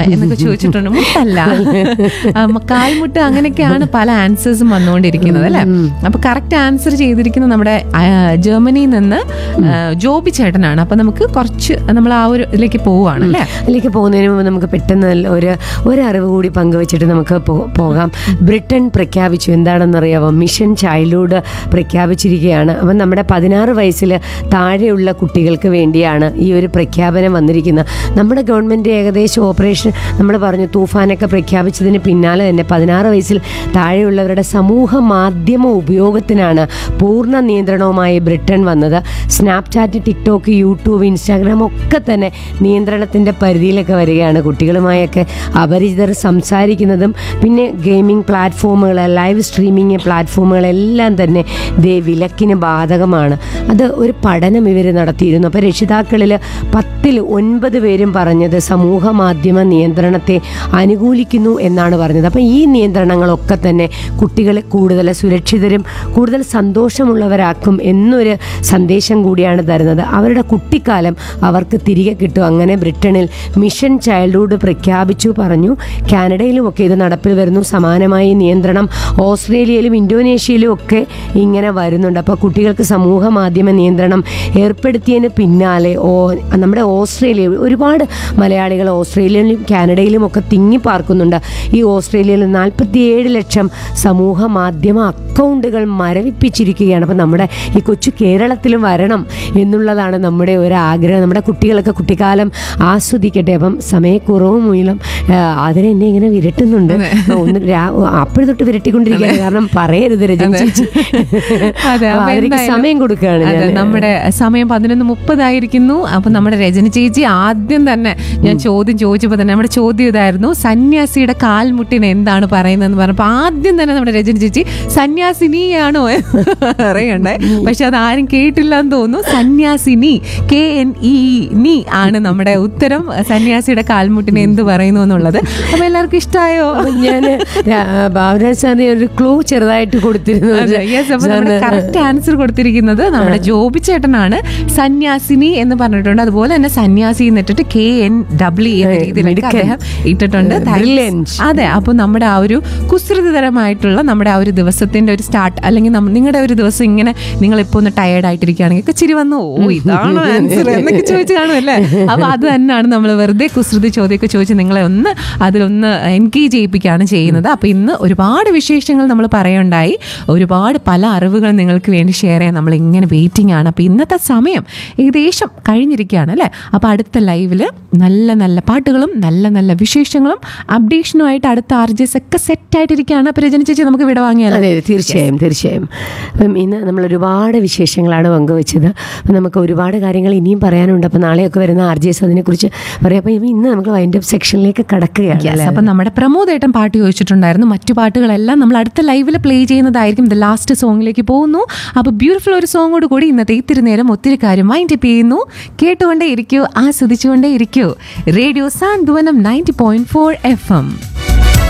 എന്നൊക്കെ ചോദിച്ചിട്ടുണ്ട് മുട്ടല്ല ആ, മ- കാൽമുട്ട് അങ്ങനെയൊക്കെയാണ് പല ആൻസേഴ്സും വന്നുകൊണ്ടിരിക്കുന്നത് അല്ലെ അപ്പൊ കറക്റ്റ് ആൻസർ ചെയ്തിരിക്കുന്നത് നമ്മുടെ ആ, ജർമ്മനിയിൽ നിന്ന് ആ, ജോബി ചേട്ടനാണ് അപ്പൊ നമുക്ക് കുറച്ച് നമ്മൾ ആ ഒരു ഇതിലേക്ക് പോവുകയാണ് അല്ലേ അതിലേക്ക് പോകുന്നതിന് മുമ്പ് നമുക്ക് പെട്ടെന്ന് നല്ല ഒരു ഒരു അറിവ് കൂടി പങ്കുവച്ചിട്ട് നമുക്ക് പോ- പോകാം ബ്രിട്ടൻ പ്രഖ്യാപിച്ചു എന്താണെന്നറിയാമോ മിഷൻ ചൈൽഡ്ഹുഡ് പ്രഖ്യാപിച്ചിരിക്കുകയാണ് അപ്പം നമ്മുടെ പതിനാറ് വയസ്സിൽ താഴെയുള്ള കുട്ടികൾക്ക് വേണ്ടിയാണ് ഈ ഒരു പ്രഖ്യാപനം വന്നിരിക്കുന്നത് നമ്മുടെ ഗവൺമെൻറ് ഏകദേശം ഓപ്പറേഷൻ നമ്മൾ പറഞ്ഞു തൂഫാനൊക്കെ പ്രഖ്യാപിച്ചതിന് പിന്നാലെ തന്നെ പതിനാറ് വയസ്സിൽ താഴെയുള്ളവരുടെ സമൂഹ മാധ്യമ ഉപയോഗത്തിനാണ് പൂർണ്ണ നിയന്ത്രണവുമായി ബ്രിട്ടൻ വന്നത് സ്നാപ്ചാറ്റ് ടിക്ടോക്ക് യൂട്യൂബ് ഇൻസ്റ്റാഗ്രാം ഒക്കെ തന്നെ നിയന്ത്രണത്തിൻ്റെ പരിധിയിലൊക്കെ വരികയാണ് കുട്ടികളുമായൊക്കെ അപരിചിതർ സംസാരിക്കുന്നതും പിന്നെ ഗെയിമിംഗ് പ്ലാറ്റ്ഫോമുകൾ ലൈവ് സ്ട്രീമിംഗ് പ്ലാറ്റ്ഫോമുകളെല്ലാം തന്നെ ദേ വിലക്കിന് ബാധകമാണ് അത് ഒരു പഠനം ഇവർ നടത്തിയിരുന്നു അപ്പോൾ രക്ഷിതാക്കളിൽ പത്തിൽ ഒൻപത് പേരും പറഞ്ഞത് സമൂഹ മാധ്യമ നിയന്ത്രണത്തെ അനുകൂലിക്കുന്നു എന്നാണ് പറഞ്ഞത് അപ്പം ഈ നിയന്ത്രണങ്ങളൊക്കെ തന്നെ കുട്ടികളെ കൂടുതൽ സുരക്ഷിതരും കൂടുതൽ സന്തോഷമുള്ളവരാക്കും എന്നൊരു സന്ദേശം കൂടിയാണ് തരുന്നത് അവരുടെ കുട്ടിക്കാലം അവർക്ക് തിരികെ കിട്ടും അങ്ങനെ ബ്രിട്ടനിൽ മിഷൻ ചൈൽഡ്ഹുഡ് പ്രഖ്യാപിച്ചു പറഞ്ഞു കാനഡയിലും ഒക്കെ ഇത് നടപ്പിൽ വരുന്നു സമാനമായി നിയന്ത്രണം ഓസ്ട്രേലിയയിലും ഇന്തോനേഷ്യയിലും ഒക്കെ ഇങ്ങനെ വരുന്നുണ്ട് അപ്പോൾ കുട്ടികൾക്ക് സമൂഹ മാധ്യമ നിയന്ത്രണം ഏർപ്പെടുത്തിയതിന് പിന്നാലെ ഓ നമ്മുടെ ഓസ്ട്രേലിയ ഒരുപാട് മലയാളികൾ ഓസ്ട്രേലിയയിലും കാനഡയിലും ഒക്കെ തിങ്ങി പാർക്കുന്നുണ്ട് ഈ ഓസ്ട്രേലിയയിൽ നാൽപ്പത്തിയേഴ് ലക്ഷം സമൂഹ മാധ്യമ അക്കൗണ്ടുകൾ മരവിപ്പിച്ചിരിക്കുകയാണ് അപ്പം നമ്മുടെ ഈ കൊച്ചു കേരളത്തിലും വരണം എന്നുള്ളതാണ് നമ്മുടെ ഒരു ആഗ്രഹം നമ്മുടെ കുട്ടികളൊക്കെ കുട്ടിക്കാലം ആസ്വദിക്കട്ടെ അപ്പം സമയക്കുറവ് മൂലം ആ, അതിനെ എന്നെ ഇങ്ങനെ വിരട്ടുന്നുണ്ട് ഒന്ന് രാ- അപ്പോഴും തൊട്ട് വിരട്ടിക്കൊണ്ടിരിക്കുകയാണ് കാരണം പറയരുത് രജനി ചേച്ചി അതെ അപ്പൊ അപ്പൊ അതിലേക്ക് എന്തായാലും- സമയം കൊടുക്കുകയാണ് അതെ ഞാൻ നമ്മുടെ സമയം പതിനൊന്ന് മുപ്പതായിരിക്കുന്നു അപ്പൊ നമ്മുടെ രജനി ചേച്ചി ആദ്യം തന്നെ ഞാൻ ചോദ്യം ചോദിച്ചപ്പോൾ തന്നെ നമ്മുടെ ചോദ്യം ഇതായിരുന്നു സന്യാസിയുടെ കാൽമുട്ടിന് എന്താണ് പറയുന്നതെന്ന് പറഞ്ഞപ്പോൾ ആദ്യം തന്നെ നമ്മുടെ രജനി ചേച്ചി സന്യാസിനിയാണോ എന്ന് പറയണ്ടേ പക്ഷെ അത് ആരും കേട്ടില്ല എന്ന് തോന്നുന്നു സന്യാസിനി കെ എൻ ഇ നീ ആണ് നമ്മുടെ ഉത്തരം സന്യാസിയുടെ കാൽമുട്ടിന് എന്ത് പറയുന്നു എന്നുള്ളത് അപ്പൊ എല്ലാവർക്കും ഇഷ്ടമായോ ഞാൻ ബാബുരാജ് സാറിന് ഒരു ക്ലൂ ചെറുതായിട്ട് കൊടുത്തിരുന്നു അതെ, yes, അപ്പൊ നമ്മുടെ സാറിന് കറക്റ്റ് ആൻസർ കൊടുത്തിരിക്കുന്നത് നമ്മുടെ ജോബി ചേട്ടനാണ് സന്യാസിനി എന്ന് പറഞ്ഞിട്ടുണ്ട് അതുപോലെ തന്നെ സന്യാസി എന്നിട്ടിട്ട് കെ എൻ ഡബ്ല്യു എന്ന ഏ, രീതിയിലൊക്കെ മിടുക്കൻ. അദ്ദേഹം ഇട്ടിട്ടുണ്ട് Thanks. Brilliant. അതെ അപ്പൊ നമ്മുടെ ആ ഒരു കുസൃതിതരമായിട്ടുള്ള നമ്മുടെ ആ ഒരു ദിവസത്തിന്റെ ഒരു സ്റ്റാർട്ട് അല്ലെങ്കിൽ നമ്മ- നിങ്ങളുടെ ഒരു ദിവസം ഇങ്ങനെ നിങ്ങൾ ഇപ്പൊ ഒന്ന് ടയേർഡ് ആയിട്ടിരിക്കുകയാണെങ്കിൽ ഒക്കെ ചിരി വന്നു ഓ ഇതാണ് ആൻസർ എന്നൊക്കെ ചോദിച്ചു കാണുമല്ലേ അപ്പൊ അത് തന്നെയാണ് നമ്മൾ വെറുതെ കുസൃതി ചോദ്യമൊക്കെ ചോദിച്ച് നിങ്ങളെ ഒന്ന് അതിലൊന്ന് എൻഗേജ് ചെയ്യിപ്പിക്കുകയാണ് ചെയ്യുന്നത് അപ്പൊ ഇന്ന് ഒരുപാട് വിശേഷങ്ങൾ നമ്മൾ പറയുണ്ടായി ഒരുപാട് പല അറിവുകൾ നിങ്ങൾക്ക് വേണ്ടി ഷെയർ ചെയ്യാൻ നമ്മൾ ഇങ്ങനെ വെയിറ്റിംഗ് ആണ് അപ്പൊ ഇന്നത്തെ സമയം ഏകദേശം കഴിഞ്ഞിരിക്കുകയാണ് അല്ലേ അപ്പൊ അടുത്ത ലൈവില് നല്ല നല്ല പാട്ടുകളും നല്ല നല്ല വിശേഷങ്ങളും അപ്ഡേഷനുമായിട്ട് അടുത്ത ആർജസ് ഒക്കെ സെറ്റ് ആയിട്ടിരിക്കുകയാണ് അപ്പൊ രജനി ചേച്ചി നമുക്ക് വിട വാങ്ങിയാലോ അതെ അതെ തീർച്ചയായും തീർച്ചയായും അപ്പം ഇന്ന് നമ്മൾ ഒരുപാട് വിശേഷങ്ങളാണ് പങ്കുവച്ചത് അപ്പം നമുക്ക് ഒരുപാട് കാര്യങ്ങൾ ഇനിയും പറയാനുണ്ട് അപ്പം നാളെയൊക്കെ വരുന്ന ആർ ജി എസ് അതിനെക്കുറിച്ച് പറയാം അപ്പം ഇന്ന് നമുക്ക് വൈൻഡ് അപ്പ് സെക്ഷനിലേക്ക് കടക്കുകയാണ് Yes, അല്ലേ? അപ്പൊ നമ്മുടെ പ്രമോദേട്ടൻ പാട്ട് ചോദിച്ചിട്ടുണ്ടായിരുന്നു മറ്റു പാട്ടുകളെല്ലാം നമ്മൾ അടുത്ത ലൈവിൽ പ്ലേ ചെയ്യുന്നതായിരിക്കും ദ ലാസ്റ്റ് സോങ്ങിലേക്ക് പോകുന്നു അപ്പൊ ബ്യൂട്ടിഫുൾ ഒരു സോങ്ങോട് കൂടി ഇന്നത്തെ ഇത്തിരി നേരം ഒത്തിരി കാര്യം മൈൻഡ് അപ്പ് ചെയ്യുന്നു കേട്ടുകൊണ്ടേ ഇരിക്കൂ ആസ്വദിച്ചുകൊണ്ടേ ഇരിക്കൂ radio Santhwanam ninety point four F M